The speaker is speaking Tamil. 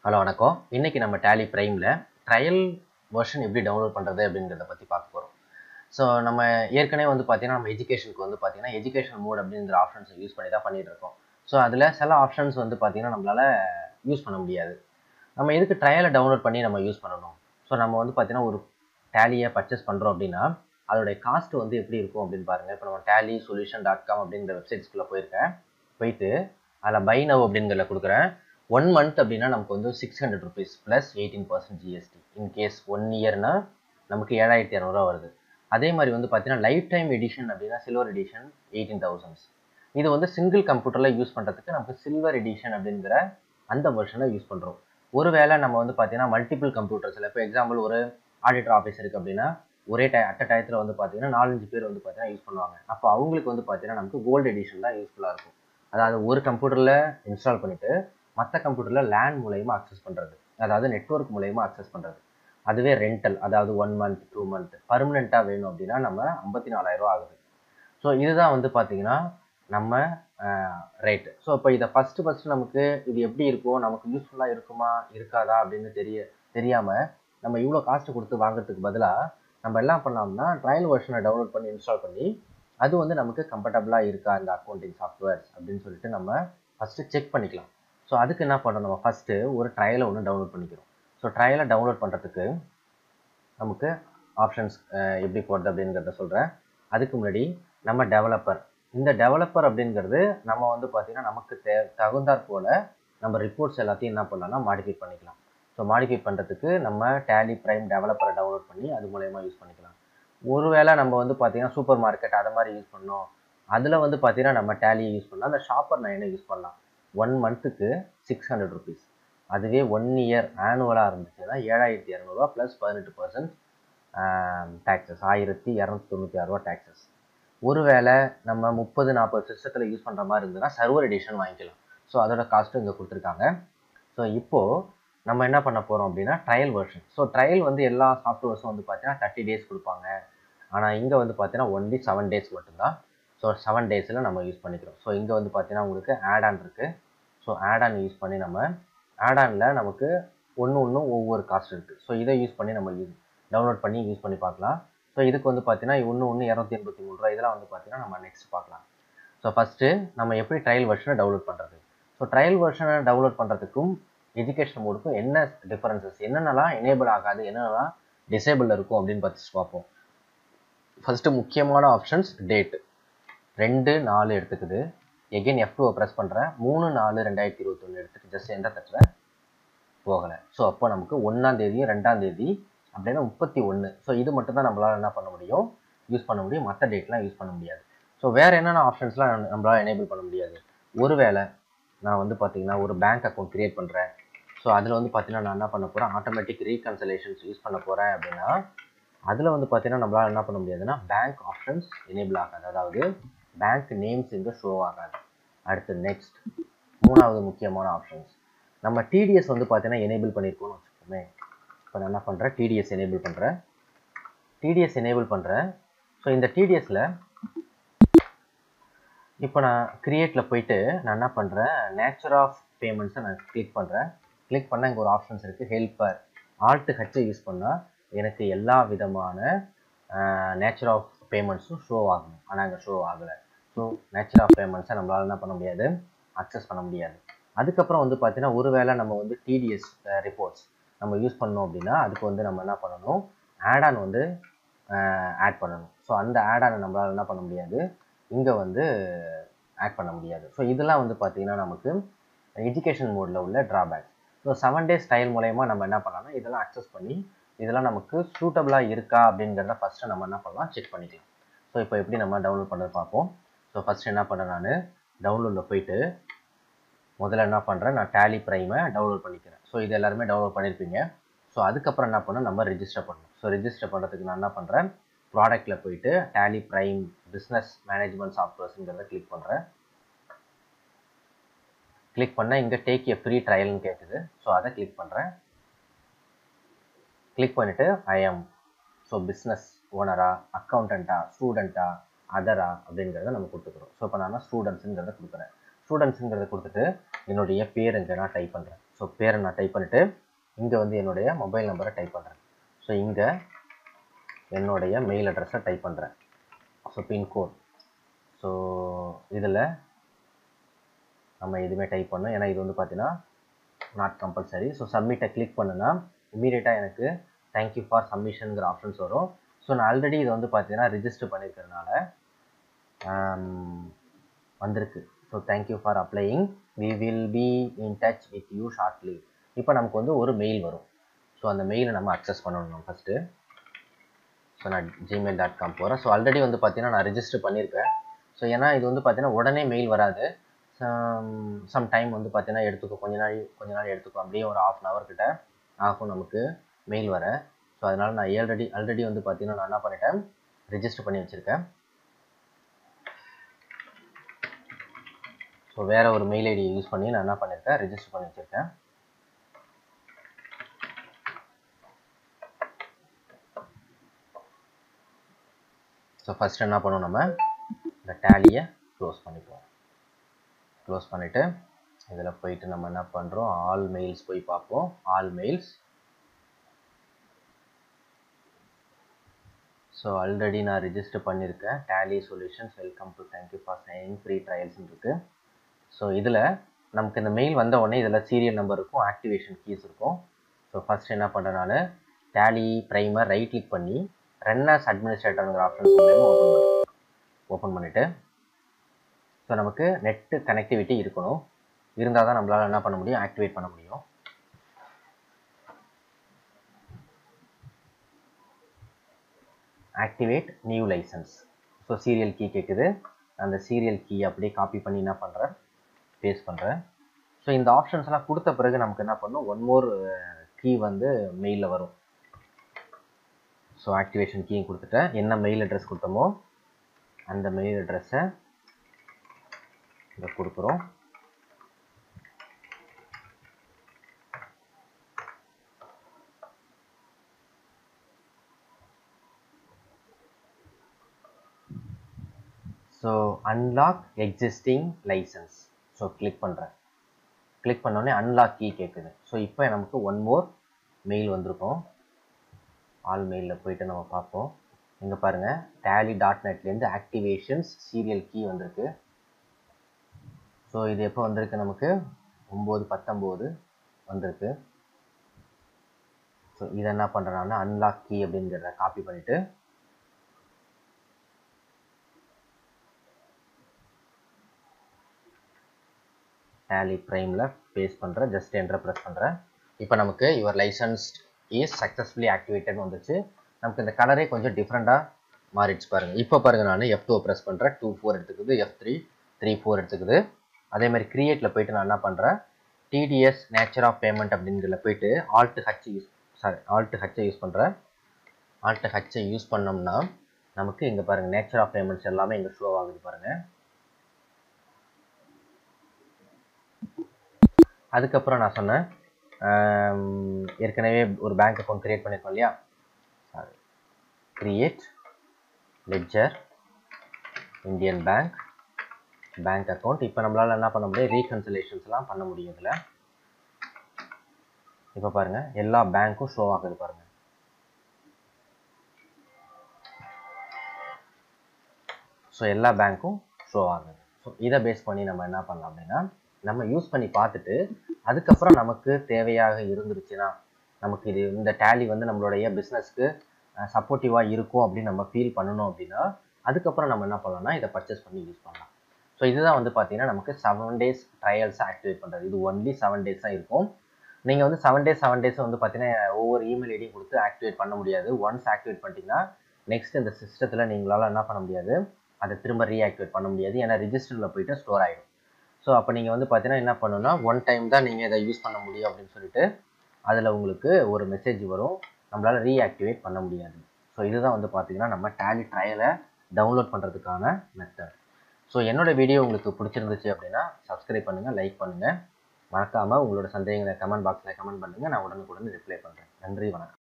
ஹலோ வணக்கம் இன்னைக்கு நம்ம டேலி ப்ரைமில் ட்ரையல் வெர்ஷன் எப்படி டவுன்லோட் பண்ணுறது அப்படிங்கிறத பற்றி பார்க்க போகிறோம் ஸோ நம்ம ஏற்கனவே வந்து பார்த்தீங்கன்னா நம்ம எஜுகேஷனுக்கு வந்து பார்த்தீங்கன்னா எஜுகேஷன் மோட் அப்படிங்கிற ஆப்ஷன்ஸை யூஸ் பண்ணி தான் பண்ணிட்டு இருக்கோம் ஸோ அதில் சில ஆப்ஷன்ஸ் வந்து பார்த்தீங்கன்னா நம்மளால் யூஸ் பண்ண முடியாது நம்ம எதுக்கு ட்ரையலை டவுன்லோட் பண்ணி நம்ம யூஸ் பண்ணணும் ஸோ நம்ம வந்து பார்த்தீங்கன்னா ஒரு டேலியை பர்ச்சேஸ் பண்ணுறோம் அப்படின்னா அதோடைய காஸ்ட் வந்து எப்படி இருக்கும் அப்படின்னு பாருங்கள் இப்போ நம்ம டேலி சொல்யூஷன் டாட் காம் அப்படிங்கிற வெப்சைட்ஸ்குள்ளே போயிருக்கேன் போயிட்டு அதில் பை நவ் அப்படிங்கிறத கொடுக்குறேன் ஒன் மந்த் அப்படின்னா நமக்கு வந்து six hundred rupees plus eighteen percent GST in case one இயர்னா நமக்கு ஏழாயிரத்தி இரநூறுவா வருது அதே மாதிரி வந்து பார்த்தீங்கன்னா லைஃப் டைம் எடிஷன் அப்படின்னா சில்வர் எடிஷன் எயிட்டீன் தௌசண்ட்ஸ் இது வந்து சிங்கிள் கம்ப்யூட்டரில் யூஸ் பண்ணுறதுக்கு நமக்கு சில்வர் எடிஷன் அப்படிங்கிற அந்த வெர்ஷனை யூஸ் பண்ணுறோம் ஒருவேளை நம்ம வந்து பார்த்தீங்கன்னா மல்டிபிள் கம்ப்யூட்டர்ஸில் இப்போ எக்ஸாம்பிள் ஒரு ஆடிட்டர் ஆஃபீஸ் இருக்குது அப்படின்னா ஒரே டை அட்ட டயத்தில் வந்து பார்த்தீங்கன்னா நாலஞ்சு பேர் வந்து பார்த்தீங்கன்னா யூஸ் பண்ணுவாங்க அப்போ அவங்களுக்கு வந்து பார்த்தீங்கன்னா நமக்கு கோல்டு எடிஷன் தான் யூஸ்ஃபுல்லாக இருக்கும் அதாவது ஒரு கம்ப்யூட்டரில் இன்ஸ்டால் பண்ணிவிட்டு மற்ற கம்ப்யூட்டரில் லேண்ட் மூலயமா அக்சஸ் பண்ணுறது அதாவது நெட்ஒர்க் மூலயமா அக்சஸ் பண்ணுறது அதுவே ரெண்டல் அதாவது ஒன் மந்த் டூ மந்த் பர்மனெண்ட்டாக வேணும் அப்படின்னா நம்ம ஐம்பத்தி நாலாயிரம் ஆகுது ஸோ இதுதான் வந்து பார்த்தீங்கன்னா நம்ம ரேட்டு ஸோ இப்போ இதை ஃபஸ்ட்டு ஃபஸ்ட்டு நமக்கு இது எப்படி இருக்கும் நமக்கு யூஸ்ஃபுல்லாக இருக்குமா இருக்காதா அப்படின்னு தெரிய தெரியாமல் நம்ம இவ்வளோ காஸ்ட்டு கொடுத்து வாங்குறதுக்கு பதிலாக நம்ம என்ன பண்ணலாம்னா ட்ரையல் வெர்ஷனை டவுன்லோட் பண்ணி இன்ஸ்டால் பண்ணி அது வந்து நமக்கு கம்ஃபர்டபுளாக இருக்கா இந்த அக்கௌண்டிங் சாஃப்ட்வேர்ஸ் அப்படின்னு சொல்லிட்டு நம்ம ஃபஸ்ட்டு செக் பண்ணிக்கலாம் ஸோ அதுக்கு என்ன பண்ணுறோம் நம்ம ஃபஸ்ட்டு ஒரு ட்ரையலை ஒன்று டவுன்லோட் பண்ணிக்கிறோம் ஸோ ட்ரையலை டவுன்லோட் பண்ணுறதுக்கு நமக்கு ஆப்ஷன்ஸ் எப்படி போடுறது அப்படிங்கிறத சொல்கிறேன் அதுக்கு முன்னாடி நம்ம டெவலப்பர் இந்த டெவலப்பர் அப்படிங்கிறது நம்ம வந்து பார்த்திங்கன்னா நமக்கு தே தகுந்தாற் போல் நம்ம ரிப்போர்ட்ஸ் எல்லாத்தையும் என்ன பண்ணலாம்னா மாடிஃபை பண்ணிக்கலாம் ஸோ மாடிஃபை பண்ணுறதுக்கு நம்ம டேலி ப்ரைம் டெவலப்பரை டவுன்லோட் பண்ணி அது மூலயமா யூஸ் பண்ணிக்கலாம் ஒருவேளை நம்ம வந்து பார்த்திங்கன்னா சூப்பர் மார்க்கெட் அதை மாதிரி யூஸ் பண்ணோம் அதில் வந்து பார்த்திங்கன்னா நம்ம டேலியை யூஸ் பண்ணலாம் அந்த ஷாப்பர் நைனை யூஸ் பண்ணலாம் ஒன் மந்த்துக்கு சிக்ஸ் ஹண்ட்ரட் ருபீஸ் அதுவே ஒன் இயர் ஆனுவலாக இருந்துச்சுன்னா ஏழாயிரத்தி இரநூறுவா ப்ளஸ் பதினெட்டு பர்சன்ட் டேக்ஸஸ் ஆயிரத்தி இரநூத்தி தொண்ணூற்றி ஆறுரூவா டேக்ஸஸ் ஒருவேளை நம்ம முப்பது நாற்பது சிஸ்டத்தில் யூஸ் பண்ணுற மாதிரி இருந்ததுன்னா சர்வர் எடிஷன் வாங்கிக்கலாம் ஸோ அதோட காஸ்ட்டும் இங்கே கொடுத்துருக்காங்க ஸோ இப்போது நம்ம என்ன பண்ண போகிறோம் அப்படின்னா ட்ரையல் வெர்ஷன் ஸோ ட்ரையல் வந்து எல்லா சாஃப்ட்வேர்ஸும் வந்து பார்த்தீங்கன்னா தேர்ட்டி டேஸ் கொடுப்பாங்க ஆனால் இங்கே வந்து பார்த்தீங்கன்னா ஒன்லி செவன் டேஸ் மட்டும்தான் ஸோ செவன் டேஸில் நம்ம யூஸ் பண்ணிக்கிறோம் ஸோ இங்கே வந்து பார்த்தீங்கன்னா உங்களுக்கு ஆட் ஆன் இருக்குது ஸோ ஆட் ஆன் யூஸ் பண்ணி நம்ம ஆட் ஆனில் நமக்கு ஒன்று ஒன்றும் ஒவ்வொரு காஸ்ட் இருக்குது ஸோ இதை யூஸ் பண்ணி நம்ம யூஸ் டவுன்லோட் பண்ணி யூஸ் பண்ணி பார்க்கலாம் ஸோ இதுக்கு வந்து பார்த்தீங்கன்னா ஒன்று ஒன்று இரநூத்தி எண்பத்தி மூணு ரூபா இதெல்லாம் வந்து பார்த்தீங்கன்னா நம்ம நெக்ஸ்ட் பார்க்கலாம் ஸோ ஃபஸ்ட்டு நம்ம எப்படி ட்ரையல் வெர்ஷனை டவுன்லோட் பண்ணுறது ஸோ ட்ரையல் வெர்ஷனை டவுன்லோட் பண்ணுறதுக்கும் எஜுகேஷன் மோடுக்கும் என்ன டிஃபரன்சஸ் என்னென்னலாம் எனேபிள் ஆகாது என்னென்னலாம் டிசேபிள் இருக்கும் அப்படின்னு பார்த்து பார்ப்போம் ஃபஸ்ட்டு முக்கியமான ஆப்ஷன்ஸ் டேட்டு ரெண்டு நாலு எடுத்துக்குது எகெயின் எஃப் டூவை ப்ரெஸ் பண்ணுறேன் மூணு நாலு ரெண்டாயிரத்தி இருபத்தொன்று எடுத்துட்டு ஜஸ்ட் எந்த தட்டுறேன் போகலை ஸோ அப்போ நமக்கு ஒன்றாம் தேதியும் ரெண்டாம் தேதி அப்படின்னா முப்பத்தி ஒன்று ஸோ இது மட்டும் தான் நம்மளால் என்ன பண்ண முடியும் யூஸ் பண்ண முடியும் மற்ற டேட்லாம் யூஸ் பண்ண முடியாது ஸோ வேறு என்னென்ன ஆப்ஷன்ஸ்லாம் நம்மளால் எனேபிள் பண்ண முடியாது ஒருவேளை நான் வந்து பார்த்தீங்கன்னா ஒரு பேங்க் அக்கௌண்ட் க்ரியேட் பண்ணுறேன் ஸோ அதில் வந்து பார்த்தீங்கன்னா நான் என்ன பண்ண போகிறேன் ஆட்டோமேட்டிக் ரீகன்சலேஷன்ஸ் யூஸ் பண்ண போகிறேன் அப்படின்னா அதில் வந்து பார்த்தீங்கன்னா நம்மளால் என்ன பண்ண முடியாதுன்னா பேங்க் ஆப்ஷன்ஸ் எனேபிள் ஆகாது அதாவது பேங்க் நேம்ஸ் இங்கே ஷோ ஆகாது அடுத்து நெக்ஸ்ட் மூணாவது முக்கியமான ஆப்ஷன்ஸ் நம்ம டிடிஎஸ் வந்து பார்த்தீங்கன்னா எனேபிள் பண்ணியிருக்கோம்னு வச்சுக்கோமே இப்போ நான் என்ன பண்ணுறேன் டிடிஎஸ் எனேபிள் பண்ணுறேன் டிடிஎஸ் எனேபிள் பண்ணுறேன் ஸோ இந்த டிடிஎஸில் இப்போ நான் க்ரியேட்டில் போயிட்டு நான் என்ன பண்ணுறேன் நேச்சர் ஆஃப் பேமெண்ட்ஸை நான் கிளிக் பண்ணுறேன் கிளிக் பண்ணால் இங்கே ஒரு ஆப்ஷன்ஸ் இருக்குது ஹெல்ப்பர் ஆல்ட்டு ஹச்சை யூஸ் பண்ணால் எனக்கு எல்லா விதமான நேச்சர் ஆஃப் பேமெண்ட்ஸும் ஷோ ஆகணும் ஆனால் இங்கே ஷோ ஆகலை ஸோ நேச்சர் ஆஃப் பேமெண்ட்ஸை நம்மளால் என்ன பண்ண முடியாது அக்சஸ் பண்ண முடியாது அதுக்கப்புறம் வந்து பார்த்தீங்கன்னா ஒருவேளை நம்ம வந்து டிடிஎஸ் ரிப்போர்ட்ஸ் நம்ம யூஸ் பண்ணோம் அப்படின்னா அதுக்கு வந்து நம்ம என்ன பண்ணணும் ஆட் ஆன் வந்து ஆட் பண்ணணும் ஸோ அந்த ஆட் ஆனை நம்மளால் என்ன பண்ண முடியாது இங்கே வந்து ஆட் பண்ண முடியாது ஸோ இதெல்லாம் வந்து பார்த்திங்கன்னா நமக்கு எஜுகேஷன் மோடில் உள்ள drawbacks so seven days style மூலயமா நம்ம என்ன பண்ணலாம்னா இதெல்லாம் அக்சஸ் பண்ணி இதெல்லாம் நமக்கு சூட்டபுளாக இருக்கா அப்படிங்கிறத ஃபஸ்ட்டு நம்ம என்ன பண்ணலாம் செக் பண்ணிக்கலாம் ஸோ இப்போ எப்படி நம்ம டவுன்லோட் பண்ணுறது பார்ப்போம் ஸோ ஃபஸ்ட்டு என்ன பண்ணுறேன் நான் டவுன்லோடில் போயிட்டு முதல்ல என்ன பண்ணுறேன் நான் டேலி ப்ரைமை டவுன்லோட் பண்ணிக்கிறேன் ஸோ இது எல்லாருமே டவுன்லோட் பண்ணியிருப்பீங்க ஸோ அதுக்கப்புறம் என்ன பண்ணணும் நம்ம ரிஜிஸ்டர் பண்ணணும் ஸோ ரிஜிஸ்டர் பண்ணுறதுக்கு நான் என்ன பண்ணுறேன் ப்ராடக்ட்டில் போயிட்டு டேலி ப்ரைம் பிஸ்னஸ் மேனேஜ்மெண்ட் சாஃப்ட்வேர்ஸுங்கிறத கிளிக் பண்ணுறேன் கிளிக் பண்ணால் இங்கே டேக் எ ஃப்ரீ ட்ரையல்னு கேட்குது ஸோ அதை கிளிக் பண்ணுறேன் கிளிக் பண்ணிவிட்டு ஐஎம் ஸோ பிஸ்னஸ் ஓனரா அக்கௌண்டண்ட்டா ஸ்டூடெண்ட்டா அதரா அப்படிங்கிறத நம்ம கொடுத்துக்கிறோம் ஸோ இப்போ நான் ஸ்டூடெண்ட்ஸுங்கிறத கொடுக்குறேன் ஸ்டூடெண்ட்ஸுங்கிறத கொடுத்துட்டு என்னுடைய பேர் இங்கே நான் டைப் பண்ணுறேன் ஸோ ஸோ பேரை நான் டைப் பண்ணிவிட்டு இங்கே வந்து என்னுடைய மொபைல் நம்பரை டைப் பண்ணுறேன் ஸோ இங்கே என்னுடைய மெயில் அட்ரஸை டைப் பண்ணுறேன் ஸோ பின்கோட் ஸோ இதில் நம்ம எதுவுமே டைப் பண்ணோம் ஏன்னா இது வந்து பார்த்தீங்கன்னா நாட் கம்பல்சரி ஸோ சப்மிட்டை கிளிக் பண்ணுனா இமீடியட்டாக எனக்கு தேங்க்யூ ஃபார் சப்மிஷனுங்கிற ஆப்ஷன்ஸ் வரும் ஸோ நான் ஆல்ரெடி இதை வந்து பார்த்தீங்கன்னா ரிஜிஸ்டர் பண்ணியிருக்கிறதுனால வந்திருக்கு so thank you for applying we will be in touch with you shortly இப்போ நமக்கு வந்து ஒரு மெயில் வரும் ஸோ அந்த மெயிலை நம்ம அக்சஸ் பண்ணணும் ஃபஸ்ட்டு ஸோ நான் ஜிமெயில் டாட் காம் போகிறேன் ஸோ ஆல்ரெடி வந்து பார்த்தீங்கன்னா நான் ரிஜிஸ்டர் பண்ணியிருக்கேன் ஸோ ஏன்னா இது வந்து பார்த்தீங்கன்னா உடனே மெயில் வராது சம் டைம் வந்து பார்த்தீங்கன்னா எடுத்துக்கும் கொஞ்ச நாள் கொஞ்ச நாள் எடுத்துக்கும் அப்படியே ஒரு ஆஃப் அன் ஹவர் கிட்ட ஆகும் நமக்கு மெயில் வர ஸோ அதனால் நான் ஆல்ரெடி ஆல்ரெடி வந்து பார்த்தீங்கன்னா நான் என்ன பண்ணிட்டேன் ரிஜிஸ்டர் பண்ணி வச்சுருக்கேன் ஸோ வேறு ஒரு மெயில் ஐடி யூஸ் பண்ணி நான் என்ன பண்ணியிருக்கேன் ரிஜிஸ்டர் பண்ணி வச்சுருக்கேன் ஸோ ஃபஸ்ட் என்ன பண்ணுவோம் நம்ம இந்த டேலியை க்ளோஸ் பண்ணிப்போம் க்ளோஸ் பண்ணிவிட்டு இதில் போயிட்டு நம்ம என்ன பண்ணுறோம் ஆல் மெயில்ஸ் போய் பார்ப்போம் ஆல் மெயில்ஸ் ஸோ ஆல்ரெடி நான் ரிஜிஸ்டர் பண்ணியிருக்கேன் Tally solutions welcome to thank you for signing free ட்ரையல்ஸ்னு இருக்குது ஸோ இதில் நமக்கு இந்த மெயில் வந்த உடனே இதில் சீரியல் நம்பர் இருக்கும் ஆக்டிவேஷன் கீஸ் இருக்கும் ஸோ ஃபஸ்ட் என்ன பண்ணுறேன் நான் டேலி ப்ரைமர் ரைட் கிளிக் பண்ணி ரன்னர்ஸ் அட்மினிஸ்ட்ரேட்டருங்கிற ஆப்ஷன்ஸ் மூலயமா ஓப்பன் பண்ணி ஓப்பன் பண்ணிவிட்டு ஸோ நமக்கு நெட்டு கனெக்டிவிட்டி இருக்கணும் இருந்தால் தான் நம்மளால் என்ன பண்ண முடியும் ஆக்டிவேட் பண்ண முடியும் activate new license so serial key கேட்குது அந்த சீரியல் கீ அப்படியே காப்பி பண்ணி என்ன பண்ணுறேன் பேஸ்ட் பண்ணுறேன் ஸோ இந்த ஆப்ஷன்ஸ்லாம் கொடுத்த பிறகு நமக்கு என்ன பண்ணும் ஒன் மோர் கீ வந்து மெயிலில் வரும் ஸோ ஆக்டிவேஷன் கீயும் கொடுத்துட்டேன் என்ன மெயில் அட்ரஸ் கொடுத்தோமோ அந்த மெயில் அட்ரஸை இதை கொடுக்குறோம் so unlock existing license so click பண்ணுறேன் கிளிக் பண்ணோடனே அன்லாக் கீ கேட்குது ஸோ இப்போ நமக்கு ஒன் மோர் மெயில் வந்திருக்கும் ஆல் மெயிலில் போயிட்டு நம்ம பார்ப்போம் இங்கே பாருங்கள் டேலி டாட் நெட்லேருந்து ஆக்டிவேஷன்ஸ் சீரியல் கீ வந்திருக்கு ஸோ இது எப்போ வந்திருக்கு நமக்கு ஒம்பது பத்தொம்போது வந்திருக்கு ஸோ இதை என்ன பண்ணுறேன்னா அன்லாக் கீ அப்படிங்கிறத காப்பி பண்ணிவிட்டு டேலி ப்ரைமில் பேஸ்ட் பண்ணுறேன் ஜஸ்ட் என்ட்ரை ப்ரெஸ் பண்ணுறேன் இப்போ நமக்கு your license is successfully activated வந்துச்சு நமக்கு இந்த கலரே கொஞ்சம் டிஃப்ரெண்ட்டாக மாறிடுச்சு பாருங்கள் இப்போ பாருங்கள் நான் எஃப் டூ ப்ரெஸ் பண்ணுறேன் டூ ஃபோர் எடுத்துக்குது எஃப் த்ரீ த்ரீ ஃபோர் எடுத்துக்குது அதே மாதிரி க்ரியேட்டில் போயிட்டு நான் என்ன பண்ணுறேன் டிடிஎஸ் நேச்சர் ஆஃப் பேமெண்ட் அப்படிங்கிறதுல போயிட்டு alt H use sorry alt ஹச்சை யூஸ் பண்ணுறேன் ஆல்ட் ஹச்சை யூஸ் பண்ணோம்னா நமக்கு இங்கே பாருங்கள் நேச்சர் ஆஃப் பேமெண்ட்ஸ் எல்லாமே இங்கே ஷோ ஆகுது பாருங்கள் அதுக்கப்புறம் நான் சொன்னேன் ஏற்கனவே ஒரு பேங்க் அக்கௌண்ட் க்ரியேட் பண்ணியிருக்கோம் இல்லையா sorry create ledger Indian bank bank account இப்போ நம்மளால் என்ன பண்ண முடியும் ரீகன்சலேஷன்ஸ்லாம் பண்ண முடியும் இதில் இப்போ பாருங்கள் எல்லா பேங்க்கும் ஷோ ஆகுது பாருங்கள் ஸோ எல்லா பேங்க்கும் ஷோ ஆகுது ஸோ இதை பேஸ் பண்ணி நம்ம என்ன பண்ணலாம் அப்படின்னா நம்ம யூஸ் பண்ணி பார்த்துட்டு அதுக்கப்புறம் நமக்கு தேவையாக இருந்துருச்சுன்னா நமக்கு இது இந்த டேலி வந்து நம்மளுடைய பிஸ்னஸ்க்கு சப்போர்ட்டிவாக இருக்கும் அப்படின்னு நம்ம ஃபீல் பண்ணணும் அப்படின்னா அதுக்கப்புறம் நம்ம என்ன பண்ணலாம்னா இதை பர்ச்சேஸ் பண்ணி யூஸ் பண்ணலாம் ஸோ இதுதான் வந்து பார்த்தீங்கன்னா நமக்கு செவன் டேஸ் ட்ரையல்ஸை ஆக்டிவேட் பண்ணுறது இது ஒன்லி செவன் டேஸ் தான் இருக்கும் நீங்கள் வந்து செவன் டேஸ் செவன் டேஸ் வந்து பார்த்தீங்கன்னா ஒவ்வொரு இமெயில் ஐடியும் கொடுத்து ஆக்டிவேட் பண்ண முடியாது ஒன்ஸ் ஆக்டிவேட் பண்ணிட்டீங்கன்னா நெக்ஸ்ட் இந்த சிஸ்டத்தில் நீங்களால் என்ன பண்ண முடியாது அதை திரும்ப ரீஆக்டிவேட் பண்ண முடியாது ஏன்னா ரிஜிஸ்டரில் போயிட்டு ஸ்டோர் ஆகிடும் ஸோ அப்போ நீங்கள் வந்து பார்த்தீங்கன்னா என்ன பண்ணணும்னா ஒன் டைம் தான் நீங்கள் இதை யூஸ் பண்ண முடியும் அப்படின்னு சொல்லிட்டு அதில் உங்களுக்கு ஒரு மெசேஜ் வரும் நம்மளால் ரீஆக்டிவேட் பண்ண முடியாது ஸோ இதுதான் வந்து பார்த்தீங்கன்னா நம்ம டேலி ட்ரையலை டவுன்லோட் பண்ணுறதுக்கான மெத்தட் ஸோ என்னோடய வீடியோ உங்களுக்கு பிடிச்சிருந்துச்சு அப்படின்னா சப்ஸ்கிரைப் பண்ணுங்கள் லைக் பண்ணுங்கள் மறக்காமல் உங்களோட சந்தேகங்களை கமெண்ட் பாக்ஸில் கமெண்ட் பண்ணுங்கள் நான் உடனுக்குடன் ரிப்ளை பண்ணுறேன் நன்றி வணக்கம்